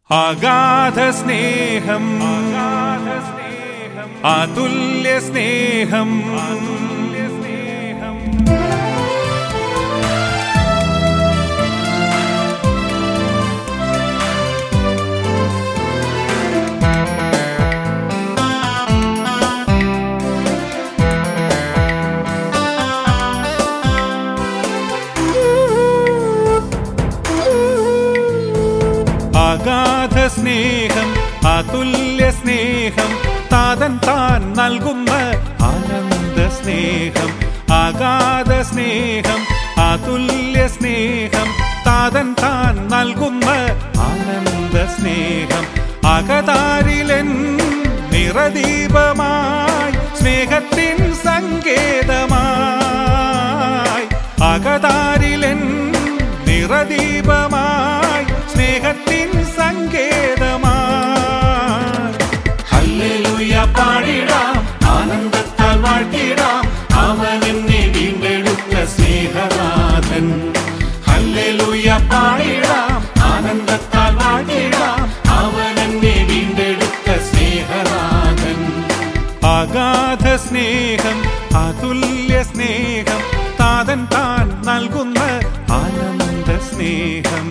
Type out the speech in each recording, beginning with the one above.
അഗാധ സ്നേഹം അതുല്യ സ്നേഹം അഗാധ സ്നേഹം അതുല്യ സ്നേഹം താതൻ താൻ നൽകുന്ന ആനന്ദ സ്നേഹം അഗാധ സ്നേഹം അതുല്യ സ്നേഹം താതൻ താൻ നൽകുന്ന ആനന്ദ സ്നേഹം അകതാരിലൻ നിറദീപമായി സ്നേഹത്തിൻ സങ്കേതമായി അകതാരിലൻ നിറദീപമായി സ്നേഹത്തിൻ സങ്കേതമായി ഹല്ലേലൂയ പാടിടാം ആനന്ദത്താൽ വാഴ്ത്തിടാം അവൻ എന്നെ വീണ്ടെടുത്ത സ്നേഹനാഥൻ ഹല്ലേലൂയ പാടിടാം ആനന്ദത്താൽ വാഴ്ത്തിടാം അവൻ എന്നെ വീണ്ടെടുത്ത സ്നേഹനാഥൻ അഗാധ സ്നേഹം അതുല്യ സ്നേഹം താതൻ താൻ നൽകുന്ന ആനന്ദ സ്നേഹം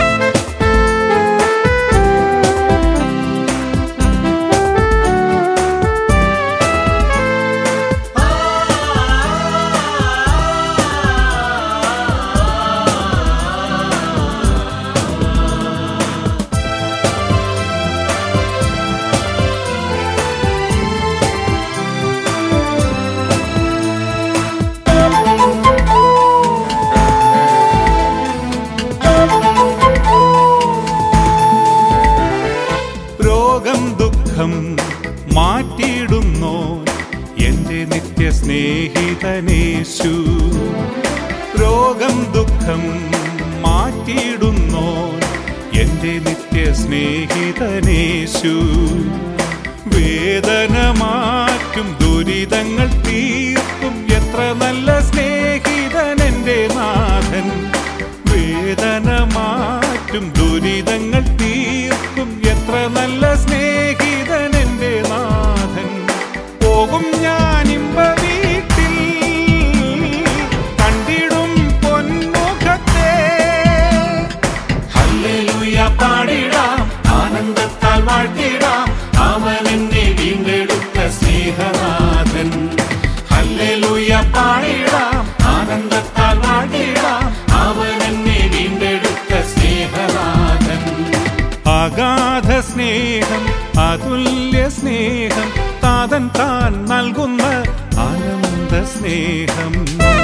രോഗം ദുഃഖം മാറ്റിയിടുന്നോ എന്റെ നിത്യ സ്നേഹിതനേശു രോഗം ദുഃഖം മാറ്റിയിടുന്നോ എന്റെ നിത്യ സ്നേഹിതനേശു വേദന മാറ്റും ദുരിതങ്ങൾ തീർക്കും എത്ര നല്ല സ്നേഹിതൻ എന്റെ നാഥൻ വേദന മാറ്റും ദുരിതങ്ങൾ തീർക്കും എത്ര നല്ല സ്നേഹിതൻ എന്റെ നാഥൻ പോകും ഞാൻ ഇമ്പ വീട്ടിൽ കണ്ടിടും പൊന്മുഖത്തെ ഹല്ലേലൂയ പാടിടാം ആനന്ദത്താൽ വാഴ്ത്തിടാം അവൻ എന്നെ വീണ്ടെടുത്ത സ്നേഹനാഥൻ ഹല്ലേലൂയ പാടിടാം ആനന്ദത്താൽ വാഴ്ത്തിടാം അവൻ എന്നെ വീണ്ടെടുത്ത സ്നേഹനാഥൻ അഗാധ സ്നേഹം അതുല്യ സ്നേഹം താതൻ താൻ നൽകുന്ന ആനന്ദ സ്നേഹം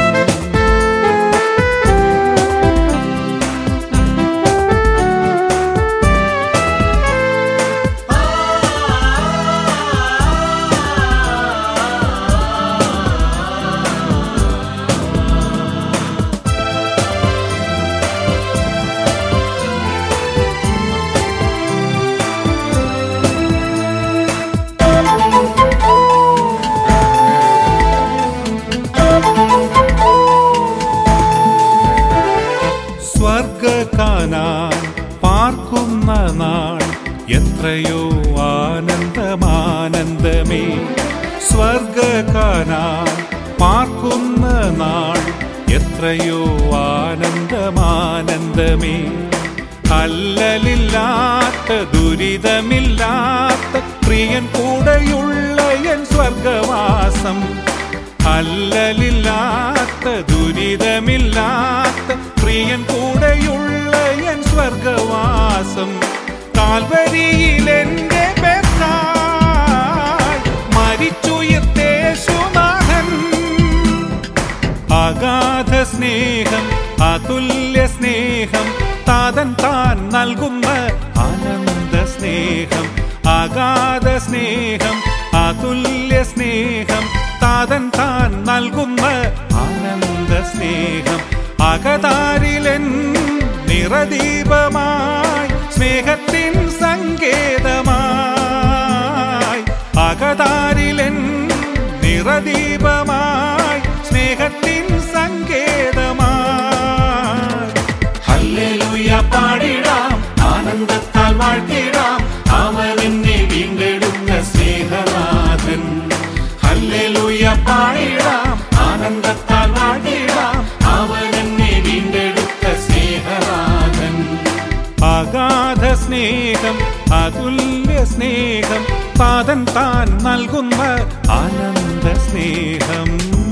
സ്വർഗ കാനാൻ പാർക്കുന്ന നാൾ എത്രയോ ആനന്ദമാനന്ദമേ സ്വർഗ കാനാൻ പാർക്കുന്ന നാൾ എത്രയോ ആനന്ദമാനന്ദമേ അല്ലലില്ലാത്ത ദുരിതമില്ലാത്ത പ്രിയൻ കൂടെയുള്ള എൻ സ്വർഗവാസം അല്ലലില്ലാത്ത ദുരിതമില്ലാത്ത പ്രിയൻ കൂടെയുള്ള എൻ സ്വർഗവാസം കാൽവരിയിൽ എന്റെ ബെത്തായി മരിച്ചുയർത്തേശുനാഥൻ അഗാധ സ്നേഹം അതുല്യ സ്നേഹം താതൻ താൻ നൽകുന്ന ആനന്ദ സ്നേഹം അഗാധ സ്നേഹം അതുല്യ സ്നേഹം താതൻ താൻ നൽകുന്ന ആനന്ദ സ്നേഹം അകതാരിലൻ നിറദീപമായി സ്നേഹത്തിൻ സങ്കേതമായി അകതാരിലൻ നിറദീപമായി സ്നേഹത്തിൻ സങ്കേതമായി ഹല്ലേലൂയ പാടിടാം ആനന്ദത്താൽ വാഴ്ത്തിടാം സ്നേഹം അതുല്യ സ്നേഹം താതൻ താൻ നൽകുന്ന ആനന്ദ സ്നേഹം